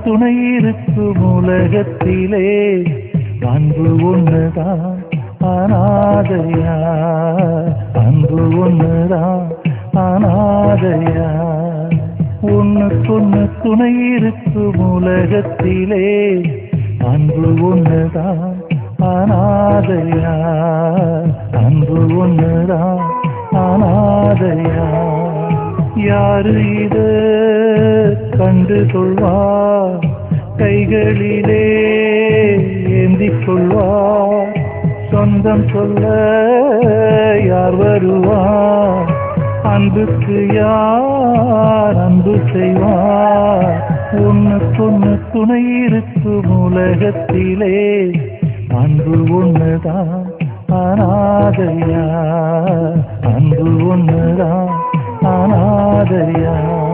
துணை இருக்கும் உலகத்திலே அன்பு ஒண்ணுதான் அனாதையா அன்பு ஒண்ணுதான் அனாதையா ஒண்ணுக்கொண்ணு துணை இருக்கும் உலகத்திலே அன்பு ஒண்ணுதான் அனாதையா அன்பு ஒண்ணுதான் அனாதையா யாரு இத கண்டு கொள்வார் கைகளிலே ஏந்திக் கொள்வார் சொந்தம் சொல்ல யார் வருவார் அன்புக்கு யார் அன்பு செய்வார் ஒண்ணுக்கொண்ணு துணை இருக்கும் உலகத்திலே அன்பு ஒண்ணுதான் அனாதையா அன்பு ஒண்ணுதான் அனாதையா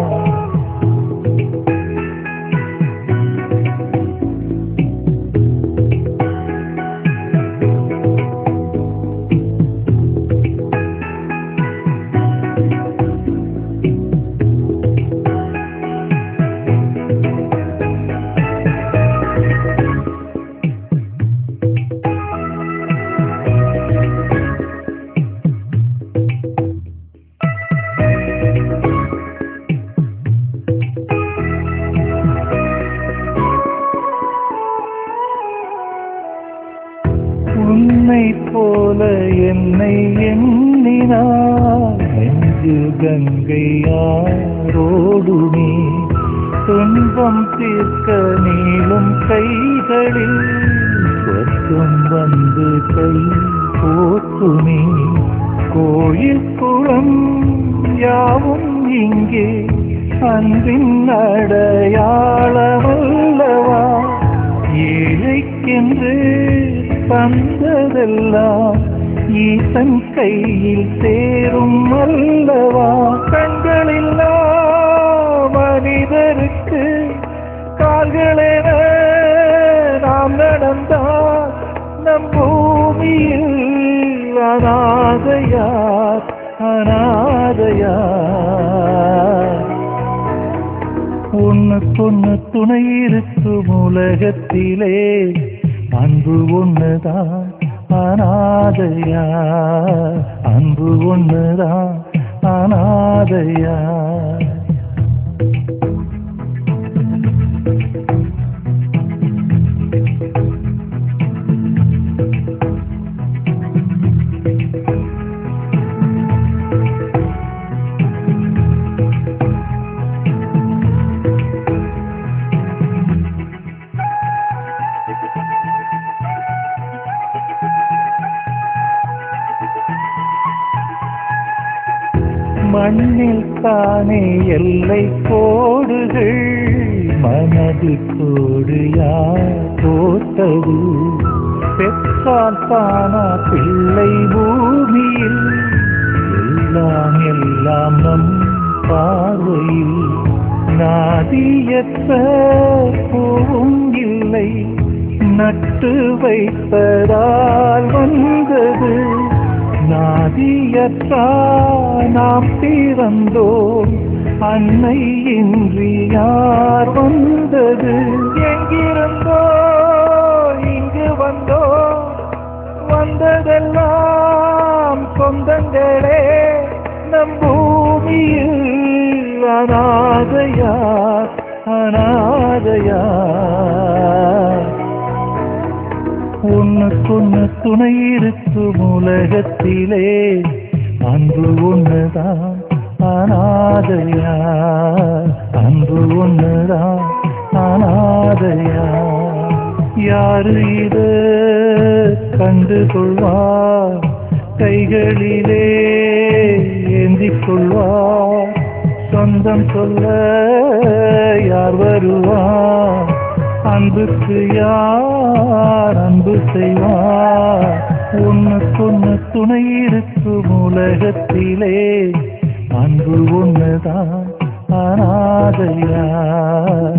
உன்னை போல என்னை எண்ணினார் நெஞ்சு கங்கையாரோடுமே துன்பம் தீர்க்க நீளும் கைகளில் சொர்க்கம் வந்து கை போற்றுமே கோயில் குளம் யாவும் இங்கே அன்பின் அடையாளமல்லவா ஏழைக்கென்று தந்ததெல்லாம் ஈசன் கையில் சேரும் அல்லவா கண்களில்லா மனிதருக்கு கால்களென நாம் நடந்தால் நம் பூமியில் அனாதையார் அனாதையார் ஒண்ணுக்கொண்ணு துணை இருக்கும் உலகத்திலே அன்பு ஒண்ணுதான் அனாதையா அன்பு ஒண்ணுதான் அனாதையா மண்ணில் தானே எல்லை கோடுகள் மனது கோடு யார் போட்டது பெற்றால் தானா பிள்ளை பூமியில் எல்லாம் எல்லாம் நம் பார்வையில் நாதியற்ற பூவும் இல்லை நட்டு வைப்பதால் வந்தது நாதியற்றா நாம் பிறந்தோம் அன்னை இன்றி யார் வந்தது எங்கிருந்தோ இங்கு வந்தோ வந்ததெல்லாம் சொந்தங்களே நம் பூமியில் அனாதையார் அனாதையார் ஒண்ணுக்கொண்ணு துணை இருக்கும் உலகத்திலே அன்பு ஒண்ணுதான் அனாதையா அன்பு ஒண்ணுதான் அனாதையா யாரு இத கண்டு கொள்வார் கைகளிலே ஏந்திக் கொள்வார் சொந்தம் சொல்ல யார் வருவார் அன்புக்கு யார் அன்பு செய்வார் ஒண்ணுக்கொண்ணு துணை இருக்கும் உலகத்திலே அன்பு ஒண்ணுதான் அனாதையா